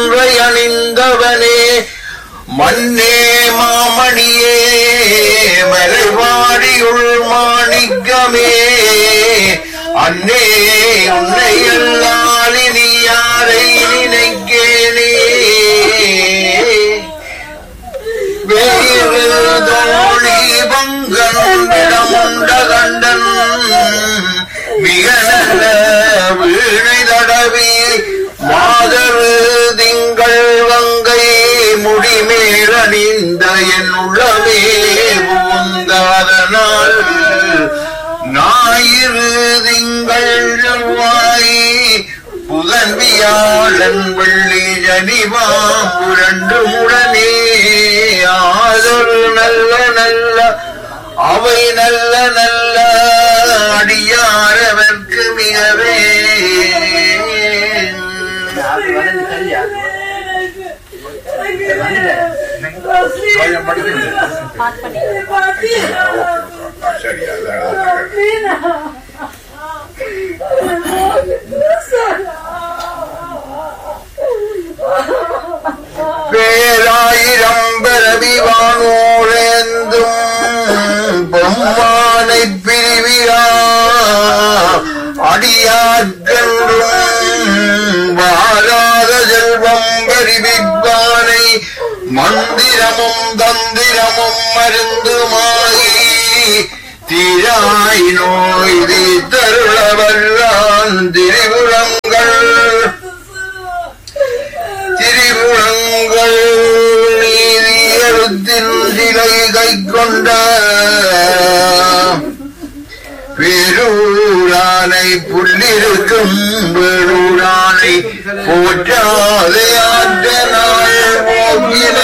ஒன்றை அணிந்தவனே மண்ணே மாமணியே மலைவாடியுள் மாணிக்கமே அன்னே உன்னை எல்லால் இனி யாரை நினைக்கேனே வேறு தோழி பங்கனுண்ட கண்டன் மிக நல்ல வீணை தடவி மாதரு திங்கள் வங்கை முடிமேல் அணிந்த என் உள்ளமே பூந்தாதனால் ஞாயிறு திங்கள் செவ்வாய் புதன் வியாழன் வெள்ளி ஜனிவாம் இரண்டு உடனே ஆதொரு நல்ல நல்ல அவை நல்ல நல்ல அடியாரவர்க்கு மிகவே பேராயிரம் பிறவி வானோரேந்தும் பொம்மானை பிரிவிரா அடியாற்றென்றும் வாராத செல்வம் பரிவிப்பானை மந்திரமும் தந்திரமும் மருந்துமாயி தீராய் நோய் தருளவல்லான் திரிபுரங்கள் திரிபுரங்கள் நீதி எழுத்தின் சிலை கை கொண்ட பெரூரானை புள்ளிருக்கும் பெரூரானை போற்றாதே ஆற்ற நாள் போக்கிலே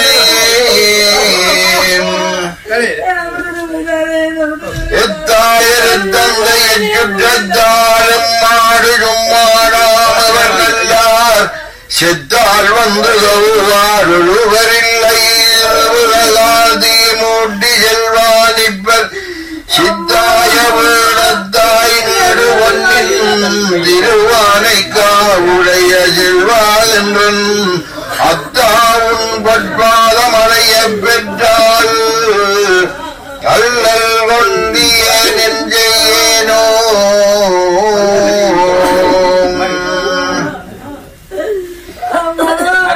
எத்தாயிரத்தந்தையை சுற்றத்தாலும் மாடுடும் மாடாமவர் நல்லார் செத்தால் வந்து கவுவாருவரில்லை உலகாதி மூட்டி செல்வானிப்பர் சித்தாய வீணத்தாய் நடுவன்னின் திருவானை காவுடைய செல்வாதென்றன் அத்தாவும் பட்பாதம் அடைய பெற்றார்